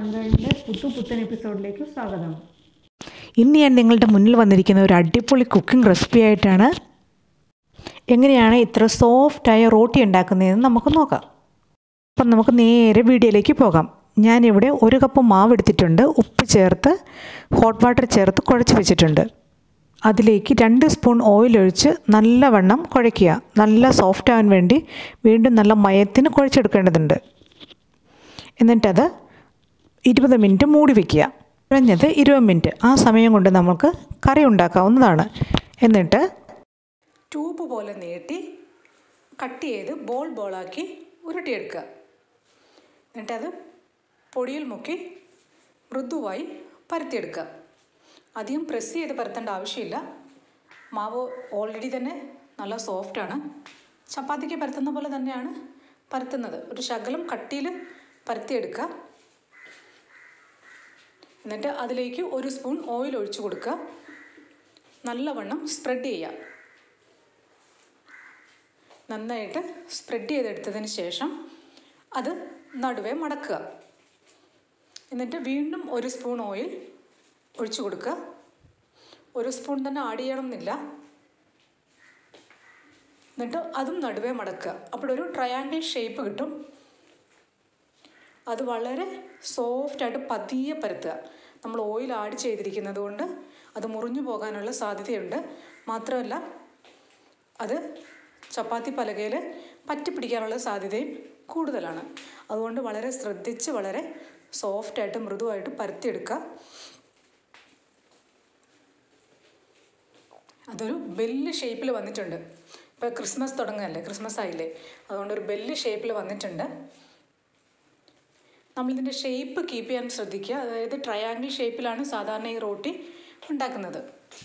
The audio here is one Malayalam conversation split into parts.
പന്ത്രണ്ടിൻ്റെ പുത്തു പുത്തൻ എപ്പിസോഡിലേക്ക് സ്വാഗതം ഇന്ന് ഞാൻ നിങ്ങളുടെ മുന്നിൽ വന്നിരിക്കുന്ന ഒരു അടിപൊളി കുക്കിംഗ് റെസിപ്പി ആയിട്ടാണ് എങ്ങനെയാണ് ഇത്ര സോഫ്റ്റായ റോട്ടി ഉണ്ടാക്കുന്നതെന്ന് നമുക്ക് നോക്കാം അപ്പം നമുക്ക് നേരെ വീഡിയോയിലേക്ക് പോകാം ഞാനിവിടെ ഒരു കപ്പ് മാവ് എടുത്തിട്ടുണ്ട് ഉപ്പ് ചേർത്ത് ഹോട്ട് വാട്ടർ ചേർത്ത് കുഴച്ച് വെച്ചിട്ടുണ്ട് അതിലേക്ക് രണ്ട് സ്പൂൺ ഓയിൽ ഒഴിച്ച് നല്ലവണ്ണം കുഴയ്ക്കുക നല്ല സോഫ്റ്റ് ആവാൻ വേണ്ടി വീണ്ടും നല്ല മയത്തിന് കുഴച്ചെടുക്കേണ്ടതുണ്ട് എന്നിട്ടത് ഇരുപത് മിനിറ്റ് മൂടി വയ്ക്കുക കുറഞ്ഞത് ഇരുപത് മിനിറ്റ് ആ സമയം കൊണ്ട് നമുക്ക് കറി ഉണ്ടാക്കാവുന്നതാണ് എന്നിട്ട് ട്യൂബ് പോലെ നീട്ടി കട്ട് ചെയ്ത് ബോൾ ബോളാക്കി ഉരുട്ടിയെടുക്കുക എന്നിട്ടത് പൊടിയിൽ മുക്കി മൃദുവായി പരത്തിയെടുക്കുക അധികം പ്രസ് ചെയ്ത് പരത്തേണ്ട ആവശ്യമില്ല മാവ് ഓൾറെഡി തന്നെ നല്ല സോഫ്റ്റാണ് ചപ്പാത്തിക്ക് പരത്തുന്ന പോലെ തന്നെയാണ് പരത്തുന്നത് ഒരു ശകലം കട്ടിയിൽ പരത്തിയെടുക്കുക എന്നിട്ട് അതിലേക്ക് ഒരു സ്പൂൺ ഓയിൽ ഒഴിച്ചു കൊടുക്കുക നല്ലവണ്ണം സ്പ്രെഡ് ചെയ്യുക നന്നായിട്ട് സ്പ്രെഡ് ചെയ്തെടുത്തതിന് ശേഷം അത് നടുവേ മടക്കുക എന്നിട്ട് വീണ്ടും ഒരു സ്പൂൺ ഓയിൽ ഒഴിച്ചു കൊടുക്കുക ഒരു സ്പൂൺ തന്നെ ആഡ് ചെയ്യണം എന്നില്ല എന്നിട്ട് അതും നടുവേ മടക്കുക അപ്പോഴൊരു ട്രയാങ്കിൾ ഷേപ്പ് കിട്ടും അത് വളരെ സോഫ്റ്റായിട്ട് പതിയെ പരത്തുക നമ്മൾ ഓയിൽ ആഡ് ചെയ്തിരിക്കുന്നത് കൊണ്ട് അത് മുറിഞ്ഞു പോകാനുള്ള സാധ്യതയുണ്ട് മാത്രമല്ല അത് ചപ്പാത്തി പലകയിൽ പറ്റിപ്പിടിക്കാനുള്ള സാധ്യതയും കൂടുതലാണ് അതുകൊണ്ട് വളരെ ശ്രദ്ധിച്ച് വളരെ സോഫ്റ്റായിട്ട് മൃദുവായിട്ട് പരത്തിയെടുക്കുക അതൊരു ബെല്ല് ഷേപ്പിൽ വന്നിട്ടുണ്ട് ഇപ്പോൾ ക്രിസ്മസ് തുടങ്ങുകയല്ലേ ക്രിസ്മസ് ആയില്ലേ അതുകൊണ്ട് ഒരു ബെല്ല് ഷേപ്പിൽ വന്നിട്ടുണ്ട് നമ്മളിതിൻ്റെ ഷേപ്പ് കീപ്പ് ചെയ്യാൻ ശ്രദ്ധിക്കുക അതായത് ട്രയാങ്കിൾ ഷേപ്പിലാണ് സാധാരണ ഈ റോട്ടി ഉണ്ടാക്കുന്നത്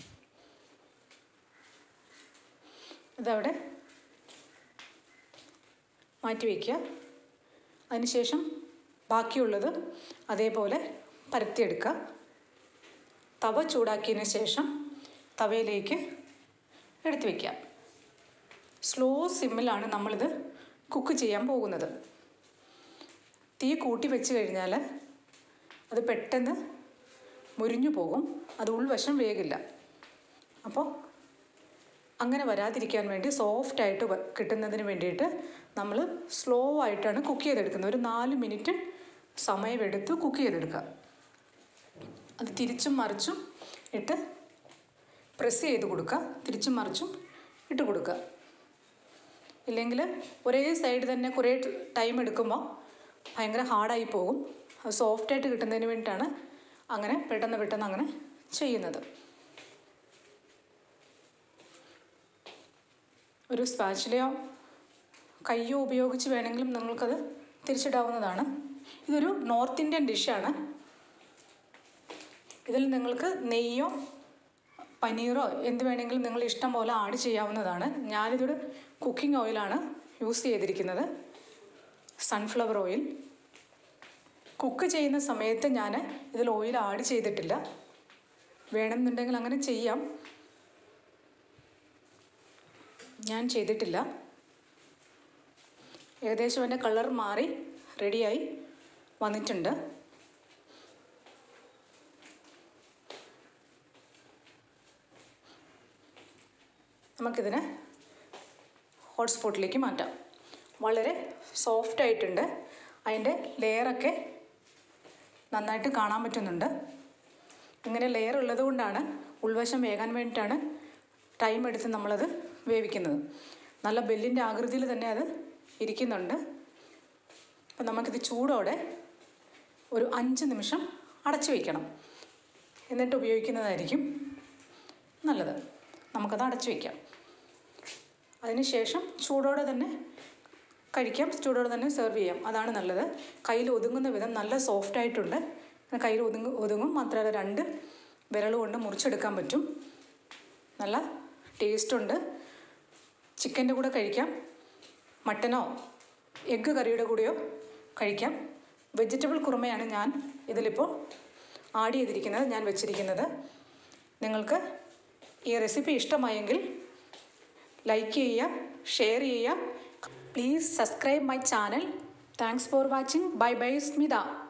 ഇതവിടെ മാറ്റി വയ്ക്കുക അതിനുശേഷം ബാക്കിയുള്ളത് അതേപോലെ പരത്തിയെടുക്കുക തവ ചൂടാക്കിയതിന് ശേഷം തവയിലേക്ക് എടുത്തു വയ്ക്കുക സ്ലോ സിമ്മിലാണ് നമ്മളിത് കുക്ക് ചെയ്യാൻ പോകുന്നത് തീ കൂട്ടി വെച്ച് കഴിഞ്ഞാൽ അത് പെട്ടെന്ന് മുരിഞ്ഞു പോകും അത് ഉൾവശം വേകില്ല അപ്പോൾ അങ്ങനെ വരാതിരിക്കാൻ വേണ്ടി സോഫ്റ്റായിട്ട് കിട്ടുന്നതിന് വേണ്ടിയിട്ട് നമ്മൾ സ്ലോ ആയിട്ടാണ് കുക്ക് ചെയ്തെടുക്കുന്നത് ഒരു നാല് മിനിറ്റ് സമയമെടുത്ത് കുക്ക് ചെയ്തെടുക്കുക അത് തിരിച്ചും മറിച്ചും ഇട്ട് പ്രസ് ചെയ്ത് കൊടുക്കുക തിരിച്ചും മറിച്ചും ഇട്ട് കൊടുക്കുക ഇല്ലെങ്കിൽ ഒരേ സൈഡ് തന്നെ കുറേ ടൈം എടുക്കുമ്പോൾ ഭയങ്കര ഹാർഡായി പോകും അത് സോഫ്റ്റായിട്ട് കിട്ടുന്നതിന് വേണ്ടിയിട്ടാണ് അങ്ങനെ പെട്ടെന്ന് പെട്ടെന്ന് അങ്ങനെ ചെയ്യുന്നത് ഒരു സ്പാച്ചിലയോ കയ്യോ ഉപയോഗിച്ച് വേണമെങ്കിലും നിങ്ങൾക്കത് തിരിച്ചിടാവുന്നതാണ് ഇതൊരു നോർത്ത് ഇന്ത്യൻ ഡിഷാണ് ഇതിൽ നിങ്ങൾക്ക് നെയ്യോ പനീറോ എന്ത് വേണമെങ്കിലും നിങ്ങൾ ഇഷ്ടം പോലെ ആഡ് ചെയ്യാവുന്നതാണ് ഞാനിതൊരു കുക്കിംഗ് ഓയിലാണ് യൂസ് ചെയ്തിരിക്കുന്നത് സൺഫ്ലവർ ഓയിൽ കുക്ക് ചെയ്യുന്ന സമയത്ത് ഞാൻ ഇതിൽ ഓയിൽ ആഡ് ചെയ്തിട്ടില്ല വേണമെന്നുണ്ടെങ്കിൽ അങ്ങനെ ചെയ്യാം ഞാൻ ചെയ്തിട്ടില്ല ഏകദേശം എൻ്റെ കളർ മാറി റെഡിയായി വന്നിട്ടുണ്ട് നമുക്കിതിനെ ഹോട്ട്സ്പോട്ടിലേക്ക് മാറ്റാം വളരെ സോഫ്റ്റ് ആയിട്ടുണ്ട് അതിൻ്റെ ലെയറൊക്കെ നന്നായിട്ട് കാണാൻ പറ്റുന്നുണ്ട് ഇങ്ങനെ ലെയർ ഉള്ളത് കൊണ്ടാണ് ഉൾവശം വേകാൻ വേണ്ടിയിട്ടാണ് ടൈം എടുത്ത് നമ്മളത് വേവിക്കുന്നത് നല്ല ബെല്ലിൻ്റെ ആകൃതിയിൽ തന്നെ അത് ഇരിക്കുന്നുണ്ട് അപ്പം നമുക്കിത് ചൂടോടെ ഒരു അഞ്ച് നിമിഷം അടച്ചു വയ്ക്കണം എന്നിട്ട് ഉപയോഗിക്കുന്നതായിരിക്കും നല്ലത് നമുക്കത് അടച്ചു വയ്ക്കാം അതിനുശേഷം ചൂടോടെ തന്നെ കഴിക്കാം ചൂടോടെ തന്നെ സെർവ് ചെയ്യാം അതാണ് നല്ലത് കയ്യിൽ ഒതുങ്ങുന്ന വിധം നല്ല സോഫ്റ്റ് ആയിട്ടുണ്ട് കയ്യിൽ ഒതുങ്ങും ഒതുങ്ങും മാത്രമല്ല രണ്ട് വിരൽ കൊണ്ട് മുറിച്ചെടുക്കാൻ പറ്റും നല്ല ടേസ്റ്റുണ്ട് ചിക്കൻ്റെ കൂടെ കഴിക്കാം മട്ടനോ എഗ്ഗ് കറിയുടെ കൂടെയോ കഴിക്കാം വെജിറ്റബിൾ കുറുമയാണ് ഞാൻ ഇതിലിപ്പോൾ ആഡ് ചെയ്തിരിക്കുന്നത് ഞാൻ വെച്ചിരിക്കുന്നത് നിങ്ങൾക്ക് ഈ റെസിപ്പി ഇഷ്ടമായെങ്കിൽ ലൈക്ക് ചെയ്യുക ഷെയർ ചെയ്യുക please subscribe my channel thanks for watching bye bye Smitha